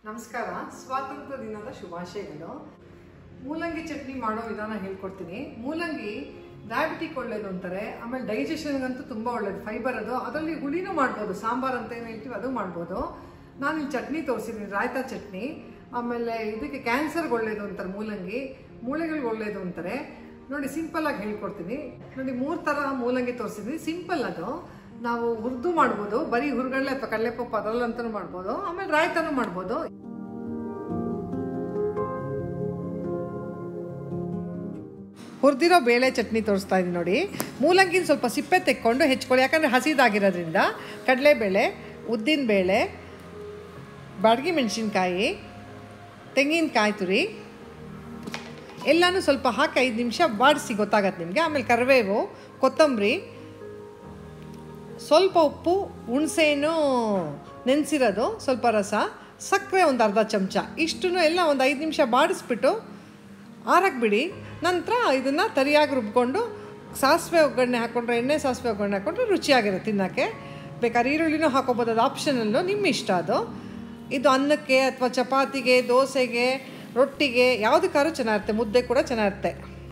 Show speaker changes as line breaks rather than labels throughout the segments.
ನಮಸ್ಕಾರ ಸ್ವಾತಂತ್ರ್ಯ ದಿನದ ಶುಭಾಶಯಗಳು ಮೂಲಂಗಿ ಚಟ್ನಿ ಮಾಡೋ ವಿಧಾನ ಹೇಳ್ಕೊಡ್ತೀನಿ ಮೂಲಂಗಿ ಡಯಾಬಿಟಿಕ್ ಒಳ್ಳೇದು ಅಂತಾರೆ ಆಮೇಲೆ ಡೈಜೆಷನ್ಗಂತೂ ತುಂಬ ಒಳ್ಳೇದು ಫೈಬರ್ ಅದು ಅದರಲ್ಲಿ ಹುಳಿನೂ ಮಾಡ್ಬೋದು ಸಾಂಬಾರು ಅಂತ ಏನು ಹೇಳ್ತೀವಿ ಅದು ಮಾಡ್ಬೋದು ನಾನು ಇಲ್ಲಿ ಚಟ್ನಿ ತೋರಿಸಿದ್ದೀನಿ ರಾಯ್ತಾ ಚಟ್ನಿ ಆಮೇಲೆ ಇದಕ್ಕೆ ಕ್ಯಾನ್ಸರ್ಗೆ ಒಳ್ಳೇದು ಅಂತಾರೆ ಮೂಲಂಗಿ ಮೂಳೆಗಳಿಗೆ ಒಳ್ಳೇದು ಅಂತಾರೆ ನೋಡಿ ಸಿಂಪಲ್ ಆಗಿ ಹೇಳ್ಕೊಡ್ತೀನಿ ನೋಡಿ ಮೂರು ಥರ ಮೂಲಂಗಿ ತೋರಿಸಿದ್ದೀನಿ ಸಿಂಪಲ್ ಅದು ನಾವು ಹುರಿದು ಮಾಡ್ಬೋದು ಬರೀ ಹುರುಗಡ್ಲೆ ಅಥವಾ ಕಡಲೆಪಪ್ಪು ಅದರಲ್ಲಂತೂ ಮಾಡ್ಬೋದು ಆಮೇಲೆ ರಾಯ್ತಾನು ಮಾಡ್ಬೋದು ಹುರಿದಿರೋ ಬೇಳೆ ಚಟ್ನಿ ತೋರಿಸ್ತಾ ಇದ್ದೀನಿ ನೋಡಿ ಮೂಲಂಗಿನ ಸ್ವಲ್ಪ ಸಿಪ್ಪೆ ತೆಕ್ಕೊಂಡು ಹೆಚ್ಕೊಳ್ಳಿ ಯಾಕಂದರೆ ಹಸಿದಾಗಿರೋದ್ರಿಂದ ಕಡಲೆಬೇಳೆ ಉದ್ದಿನಬೇಳೆ ಬಾಡ್ಗಿ ಮೆಣಸಿನ್ಕಾಯಿ ತೆಂಗಿನಕಾಯಿ ತುರಿ ಎಲ್ಲನೂ ಸ್ವಲ್ಪ ಹಾಕಿ ಐದು ನಿಮಿಷ ಬಾಡಿಸಿ ಗೊತ್ತಾಗತ್ತೆ ನಿಮಗೆ ಆಮೇಲೆ ಕರಿಬೇವು ಕೊತ್ತಂಬರಿ ಸ್ವಲ್ಪ ಉಪ್ಪು ಹುಣಸೆಹಣ್ಣು ನೆನೆಸಿರೋದು ಸ್ವಲ್ಪ ರಸ ಸಕ್ಕರೆ ಒಂದು ಅರ್ಧ ಚಮಚ ಇಷ್ಟೂ ಎಲ್ಲ ಒಂದು ಐದು ನಿಮಿಷ ಬಾಡಿಸ್ಬಿಟ್ಟು ಆರಕ್ಕೆ ಬಿಡಿ ನಂತರ ಇದನ್ನು ತರಿಯಾಗಿ ರುಬ್ಕೊಂಡು ಸಾಸಿವೆ ಒಗ್ಗರಣೆ ಹಾಕ್ಕೊಂಡ್ರೆ ಎಣ್ಣೆ ಸಾಸಿವೆ ಒಗ್ಗರಣೆ ಹಾಕ್ಕೊಂಡ್ರೆ ರುಚಿಯಾಗಿರುತ್ತೆ ತಿನ್ನೋಕ್ಕೆ ಬೇಕಾದ್ರೆ ಈರುಳ್ಳಿನೂ ಹಾಕೋಬೋದು ಅದು ಆಪ್ಷನಲ್ಲು ನಿಮ್ಮ ಇಷ್ಟ ಅದು ಇದು ಅನ್ನಕ್ಕೆ ಅಥವಾ ಚಪಾತಿಗೆ ದೋಸೆಗೆ ರೊಟ್ಟಿಗೆ ಯಾವುದಕ್ಕಾದ್ರೂ ಚೆನ್ನಾಗಿರುತ್ತೆ ಮುದ್ದೆ ಕೂಡ ಚೆನ್ನಾಗಿರುತ್ತೆ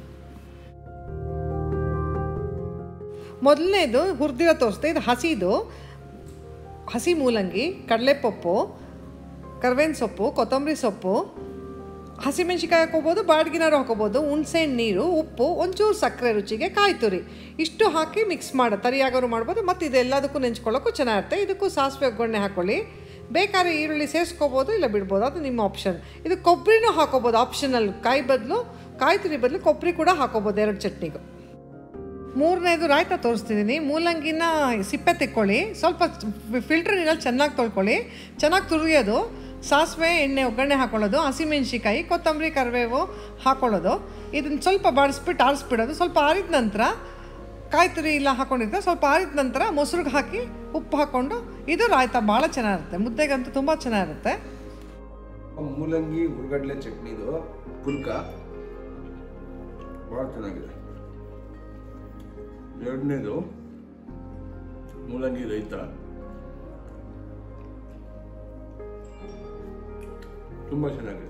ಮೊದಲನೇದು ಹುರಿದಿರೋ ತೋರಿಸ್ದೆ ಇದು ಹಸಿದು ಹಸಿ ಮೂಲಂಗಿ ಕಡಲೆಪಪ್ಪು ಕರ್ಬೇವಿನ ಸೊಪ್ಪು ಕೊತ್ತಂಬರಿ ಸೊಪ್ಪು ಹಸಿಮೆಣ್ಸಿಕಾಯಿ ಹಾಕೋಬೋದು ಬಾಡ್ಗಿನಾರು ಹಾಕೋಬೋದು ಹುಣ್ಸೆಹಣ್ಣು ನೀರು ಉಪ್ಪು ಒಂಚೂರು ಸಕ್ಕರೆ ರುಚಿಗೆ ಕಾಯಿ ತುರಿ ಇಷ್ಟು ಹಾಕಿ ಮಿಕ್ಸ್ ಮಾಡೋ ತರಿಯಾಗೋರು ಮಾಡ್ಬೋದು ಮತ್ತು ಇದೆಲ್ಲದಕ್ಕೂ ನೆಂಚ್ಕೊಳ್ಳೋಕ್ಕೂ ಚೆನ್ನಾಗಿರುತ್ತೆ ಇದಕ್ಕೂ ಸಾಸಿವೆ ಒಗ್ಗರಣೆ ಹಾಕ್ಕೊಳ್ಳಿ ಬೇಕಾದ್ರೆ ಈರುಳ್ಳಿ ಸೇರಿಸ್ಕೋಬೋದು ಇಲ್ಲ ಬಿಡ್ಬೋದು ಅದು ನಿಮ್ಮ ಆಪ್ಷನ್ ಇದು ಕೊಬ್ಬರಿನೂ ಹಾಕೋಬೋದು ಆಪ್ಷನಲ್ ಕಾಯಿ ಬದಲು ಕಾಯಿ ತುರಿ ಬದಲು ಕೊಬ್ಬರಿ ಕೂಡ ಹಾಕೋಬೋದು ಎರಡು ಚಟ್ನಿಗೂ ಮೂರನೇದು ರಾಯ್ತಾ ತೋರಿಸ್ತಿದ್ದೀನಿ ಮೂಲಂಗಿನ ಸಿಪ್ಪೆ ತೆಕ್ಕೊಳ್ಳಿ ಸ್ವಲ್ಪ ಫಿಲ್ಟರ್ ನೀರಲ್ಲಿ ಚೆನ್ನಾಗಿ ತೊಳ್ಕೊಳ್ಳಿ ಚೆನ್ನಾಗಿ ತುರಿಯೋದು ಸಾಸಿವೆ ಎಣ್ಣೆ ಒಗ್ಗರಣೆ ಹಾಕೊಳ್ಳೋದು ಹಸಿಮೆಣ್ಸಿಕಾಯಿ ಕೊತ್ತಂಬರಿ ಕರಿಬೇವು ಹಾಕೊಳ್ಳೋದು ಇದನ್ನು ಸ್ವಲ್ಪ ಬಾಡಿಸ್ಬಿಟ್ಟು ಆರಿಸ್ಬಿಡೋದು ಸ್ವಲ್ಪ ಆರಿದ ನಂತರ ಕಾಯಿ ತುರಿ ಇಲ್ಲ ಹಾಕೊಂಡಿದ್ರೆ ಸ್ವಲ್ಪ ಆರಿದ ನಂತರ ಮೊಸರಿಗೆ ಹಾಕಿ ಉಪ್ಪು ಹಾಕ್ಕೊಂಡು ಇದು ರಾಯ್ತಾ ಭಾಳ ಚೆನ್ನಾಗಿರುತ್ತೆ ಮುದ್ದೆಗಂತೂ ತುಂಬ ಚೆನ್ನಾಗಿರುತ್ತೆ
ಮೂಲಂಗಿ ಹುರ್ಗಡ್ಲೆ ಚಟ್ನಿದು ಪುಲ್ಕ ಭಾಳ ಚೆನ್ನಾಗಿದೆ ಎರಡನೇದು ಮೂಲಂಗಿ ರೈತ ತುಂಬ ಚೆನ್ನಾಗಿದೆ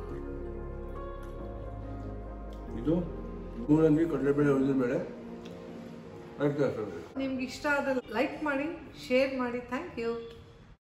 ಇದು ಮೂಲಂಗಿ ಕಡಲೆಬೇಳೆ ಉದ್ದಿನಬೇಳೆ ರೈತ
ನಿಮ್ಗೆ ಇಷ್ಟ ಆದ ಲೈಕ್ ಮಾಡಿ ಶೇರ್ ಮಾಡಿ ಥ್ಯಾಂಕ್ ಯು